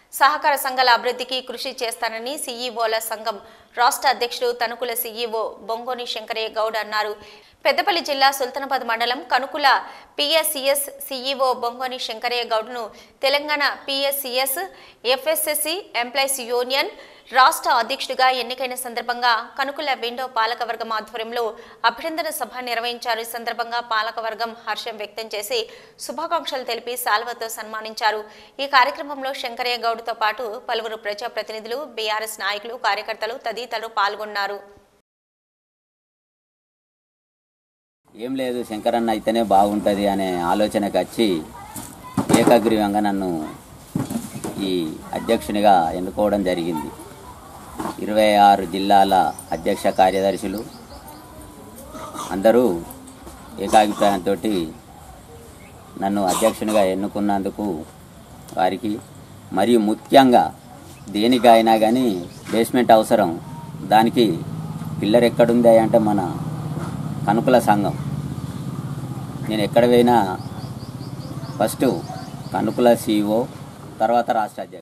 సహకార సంఘాల అభివృద్ధికి కృషి చేస్తానని సీఈఓల సంఘం రాష్ట్ర అధ్యక్షుడు తణుకుల సీఈఓ బొంగోని శంకరయ్య గౌడ్ అన్నారు పెద్దపల్లి జిల్లా సుల్తానాబాద్ మండలం కనుకుల పిఎస్సిఎస్ సీఈఓ బొంగోని శంకరయ్య గౌడ్ను Telangana PSCS FSSC employees union రాష్ట్ర అధ్యక్షుడిగా ఎన్నికైన సందర్భంగా కనుకుల విండో పాలకవర్గం ఆధ్వర్యంలో అభినందన సభ నిర్వహించారు ఈ సందర్భంగా పాలకవర్గం హర్షం వ్యక్తం చేసి శుభాకాంక్షలు తెలిపి సాల్వతో సన్మానించారు ఈ కార్యక్రమంలో శంకరయ్య గౌడ్తో పాటు పలువురు ప్రజాప్రతినిధులు బీఆర్ఎస్ నాయకులు కార్యకర్తలు తదితరులు పాల్గొన్నారు ఏం లేదు శంకరన్న అయితేనే బాగుంటుంది అనే ఆలోచనకు వచ్చి ఏకగ్రీవంగా నన్ను ఈ అధ్యక్షునిగా ఎన్నుకోవడం జరిగింది ఇరవై ఆరు జిల్లాల అధ్యక్ష కార్యదర్శులు అందరూ ఏకాభిప్రాయంతో నన్ను అధ్యక్షునిగా ఎన్నుకున్నందుకు వారికి మరియు ముఖ్యంగా దేనికైనా కానీ బేస్మెంట్ అవసరం దానికి పిల్లర్ ఎక్కడుంది అంటే మన కనుకుల సంఘం నేను ఎక్కడ పోయినా ఫస్ట్ కనుకుల సీఈఓ తర్వాత రాష్ట్ర అధ్యక్షుడు